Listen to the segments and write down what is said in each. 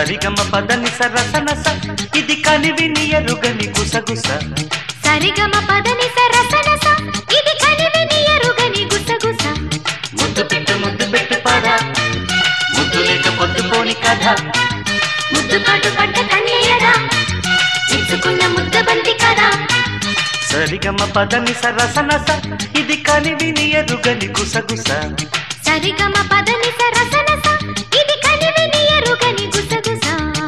సరిగమ పదని సరసనస ఇది కనివిని ఎరుగని గుసగుస సరిగమ పదని సరసనస ఇది కనివిని ఎరుగని గుసగుస ముద్దు పెట్టు ముద్దు పెట్టు పద ముద్దు లేక పొద్దుపోని కథ ముద్దు కాటు పడ్డ కన్నయ్యదా ఇచ్చుకున్న ముద్ద బంతి కదా సరిగమ పదని సరసనస ఇది కనివిని ఎరుగని గుసగుస సరిగమ పదని సరసనస ఇది కనివిని ఎరుగని గుసగుస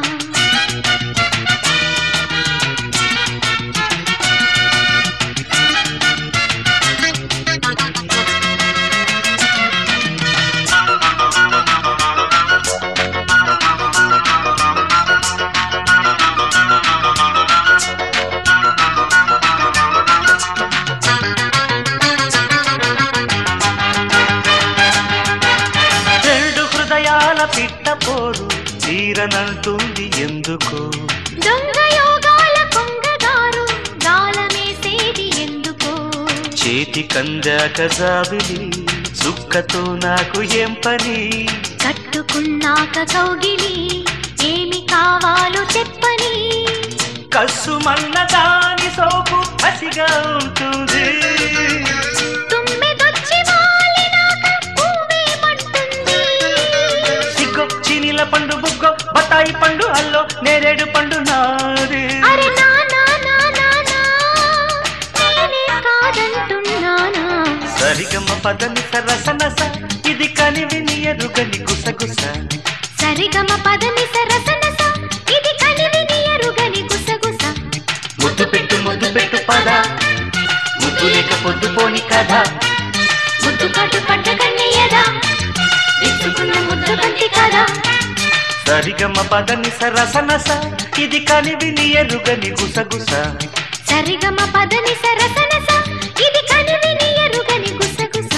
రెండు హృదయాల పిట్ట పోరు తీరనంటుంది ఎందుకు దొంగ యోగాల కొంగగారు గాలమేసేది ఎందుకో చేతి కందాక జాబిలి సుక్కతో నాకు ఏం పని కట్టుకున్నాక కౌగిలి ఏమి కావాలో చెప్పని కసుమన్న దాని సోపు పసిగా ఉంటుంది తుమ్మెదొచ్చి వాలినాక పువ్వేమంటుంది సిగ్గొచ్చి నీల పండు బుగ్గో బతాయి పండు అల్లో నేరేడు పండు నాది అరే నా నా నా నా నా నేనే కాదంటున్నానా సరిగమ్మ పదని సరసనస ఇది కనివిని ఎరుగని గుసగుస సరిగమ పదని సరసనస ఇది కనివిని ఎరుగని గుసగుస ముద్దు పెట్టు ముద్దు పెట్టు పద ముద్దు లేక పొద్దుపోని కథ ముద్దు కాటు పడ్డ కన్నయ్యదా ఇచ్చుకున్న ముద్ద బంతి కదా సరిగమ్మ పదని సరసనస ఇది కనివిని ఎరుగని గుసగుస సరిగమ పదని సరసనస ఇది కనివిని ఎరుగని గుసగుస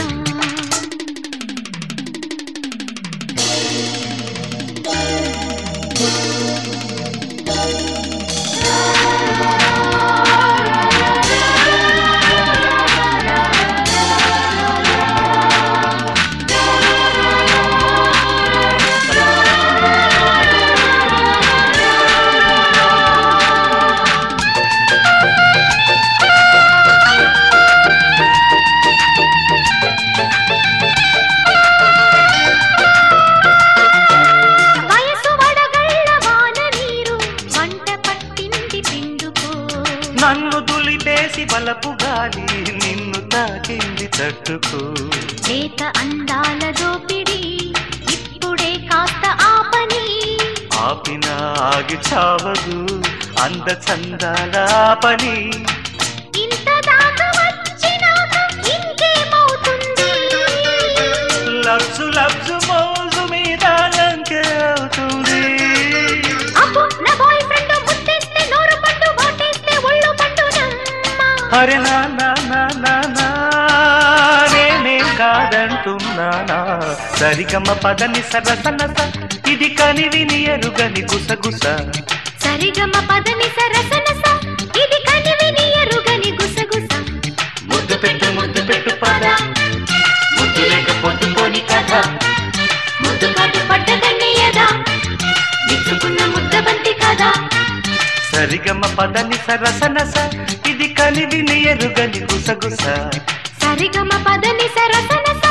వయసు వడగళ్ళ వాన నీరు వంట పట్టింది పిండుకో నన్ను దులిపేసి బలపు గాలి నిన్ను తాకింది తట్టుకో చేత అందాల దోపిడి ఇప్పుడే కాస్త ఆపని ఆపిన ఆగి చావదు అంద చందాల పని ఇంత దాకా వచ్చినాక ఇంకేమవుతుంది లబ్జు లబ్జు మోజు మీద లంకే అవుతుంది అబ్బో నా బాయ్ ఫ్రెండ్ ముత్తేస్తే నోరు పండు వాటేస్తే ఒళ్ళు పండు నమ్మ అరే నా నా నా నా నా నేనే కాదంటున్నానా సరిగమ్మ పదని సరసనస ఇది కనివిని ఎరుగని గుసగుస సరిగమ పదని సరసనస ఇది కనివిని ఎరుగని గుసగుస ముద్దు పెట్టు ముద్దు పెట్టు పద ముద్దు లేక పొద్దుపోని కథ ముద్దు కాటు పడ్డ కన్నయ్యదా ఇచ్చుకున్న ముద్ద బంతి కదా సరిగమ్మ పదని సరసనస ఇది కనివిని ఎరుగని గుసగుస సరిగమ పదని సరసనస